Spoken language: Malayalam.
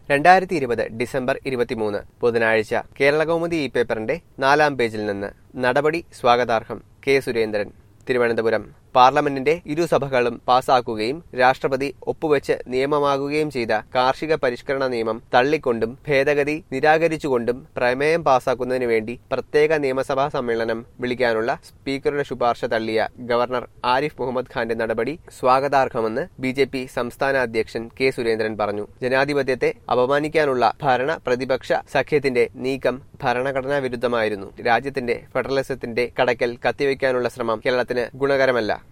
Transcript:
രണ്ടായിരത്തി ഇരുപത് ഡിസംബർ ഇരുപത്തിമൂന്ന് ബുധനാഴ്ച കേരളകൗമുദി ഈ പേപ്പറിന്റെ നാലാം പേജിൽ നിന്ന് നടപടി സ്വാഗതാർഹം കെ സുരേന്ദ്രൻ തിരുവനന്തപുരം പാർലമെന്റിന്റെ ഇരുസഭകളും പാസാക്കുകയും രാഷ്ട്രപതി ഒപ്പുവെച്ച് നിയമമാകുകയും ചെയ്ത കാർഷിക പരിഷ്കരണ നിയമം തള്ളിക്കൊണ്ടും ഭേദഗതി നിരാകരിച്ചുകൊണ്ടും പ്രമേയം പാസാക്കുന്നതിനു വേണ്ടി പ്രത്യേക നിയമസഭാ സമ്മേളനം വിളിക്കാനുള്ള സ്പീക്കറുടെ ശുപാർശ തള്ളിയ ഗവർണർ ആരിഫ് മുഹമ്മദ് ഖാന്റെ നടപടി സ്വാഗതാർഹമെന്ന് ബി ജെ പി സംസ്ഥാന അധ്യക്ഷൻ കെ സുരേന്ദ്രൻ പറഞ്ഞു ജനാധിപത്യത്തെ അപമാനിക്കാനുള്ള ഭരണ പ്രതിപക്ഷ സഖ്യത്തിന്റെ നീക്കം ഭരണഘടനാ വിരുദ്ധമായിരുന്നു രാജ്യത്തിന്റെ ഫെഡറലിസത്തിന്റെ കടക്കൽ കത്തിവെക്കാനുള്ള ശ്രമം കേരളത്തിന് ഗുണകരമല്ല